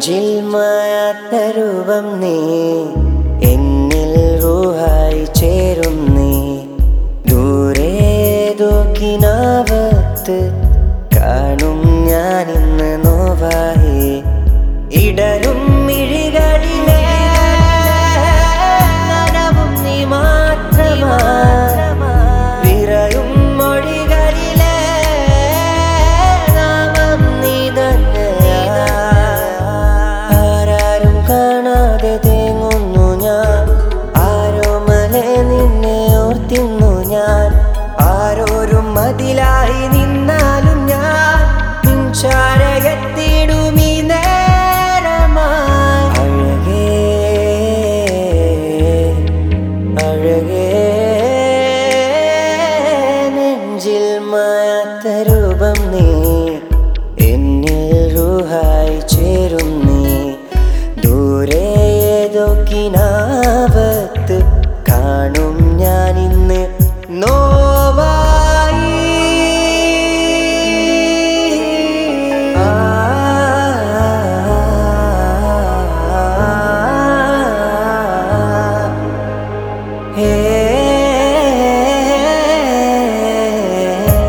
നെഞ്ചിൽ മായാത്ത രൂപം നീ എന്നിൽ റൂഹായി ചേരും നീ ദൂരെ ദൂക്കിനാവത്ത് കാണും ഞാൻ ഇന്ന് നോവായി ഇടരും മിഴികളിലെ നനവും നീ മാത്രമാ വിറയും മൊഴികളിലെ നാമം നീ തന്നെയാ ആരാരും കാണാതെ തേങ്ങുന്നു ഞാൻ ആരോമലെ നിന്നെ ഓർത്തിന്നു ഞാൻ ആരോരും മതിലായി നിന്നാലും ഞാൻ നിൻചാരകത്തിടും ഈ നേരമായി അഴകേ അഴകേ നെഞ്ചിൽ മായാത്ത രൂപം നീ എന്നിൽ റൂഹായി ചേരും നീ ദൂരെ ഏതോ കിനാവത്ത് കാണും ഞാൻ ഇന്ന് നോവായി ആ ഹേ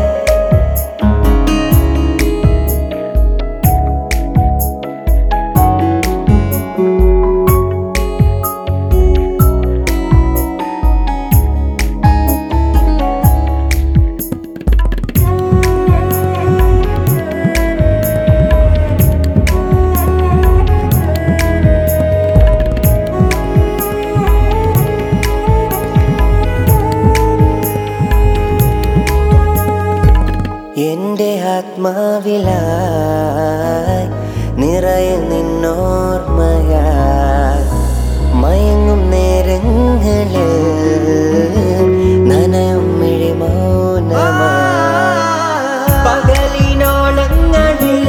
എന്റെ ആത്മാവിലായി നിറയെ നിന്നോർമ്മയായി മയങ്ങും നേരങ്ങളിൽ നനയും മിഴിമൗനമായി പകലിനോളങ്ങളിൽ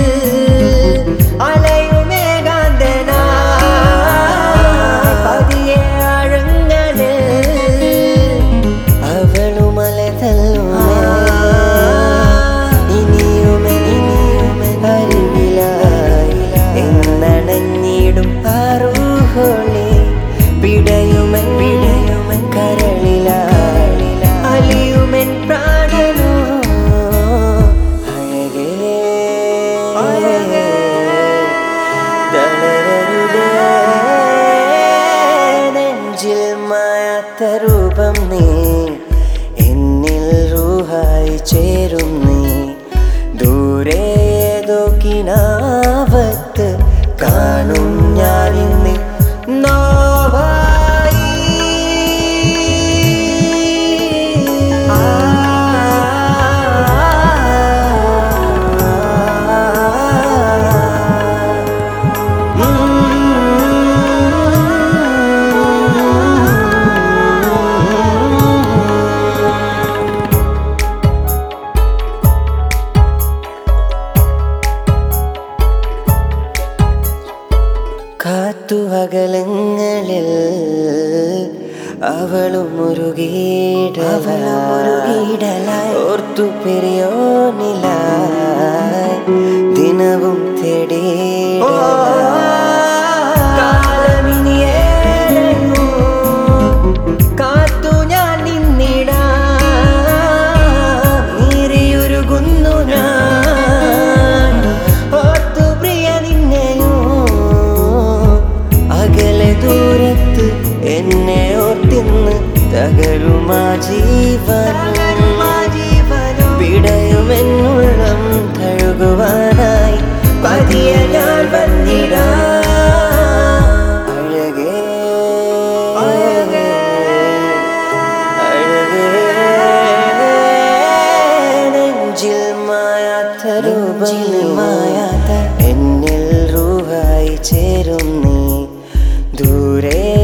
അലയുമേകാന്തനായി പതിയെ ആഴങ്ങളിൽ അവളുമല തല്ലുമേ ഇനിയുമെ ഇനിയുമെ അരികിലായി എന്നണഞ്ഞിടും ആറൂഹോളി പിടയുമൻ പിടയുമൻ കരളിലായി അലിയുമെൻ പ്രാണനോ അഴകേ അഴകേ തളരരുതേ നെഞ്ചിൽ മായാത്ത രൂപം നീ എന്നിൽ റൂഹായി ചേരും നീ ദൂരെ ഏതോ കിനാവത്ത് കാണും ഞാനിന്ന് നോവായി ആ കാത്തുവകലങ്ങളിൽ അവളും മുരുകീടലായി ഓർത്തു പെരിയോനിലായി ദിനവും തേടി കാത്തു ഞാൻ നിന്നിടാ നീറിയുരുകുന്നു ഞാൻ ഓർത്തു പ്രിയ നിന്നെയോ അകലെ ദൂരത്ത് എന്നെ ഓർത്തിന്ന് തകരുമാ ജീവൻ പിടയുമെന്നുള്ളം തഴുകുവാനായി പതിയെ ഞാൻ വന്നിടാ അഴകേ അഴകേ അഴകേ നെഞ്ചിൽ മായാത്ത രൂപം മായാത്ത എന്നിൽ റൂഹായി ചേരും നീ ദൂരെ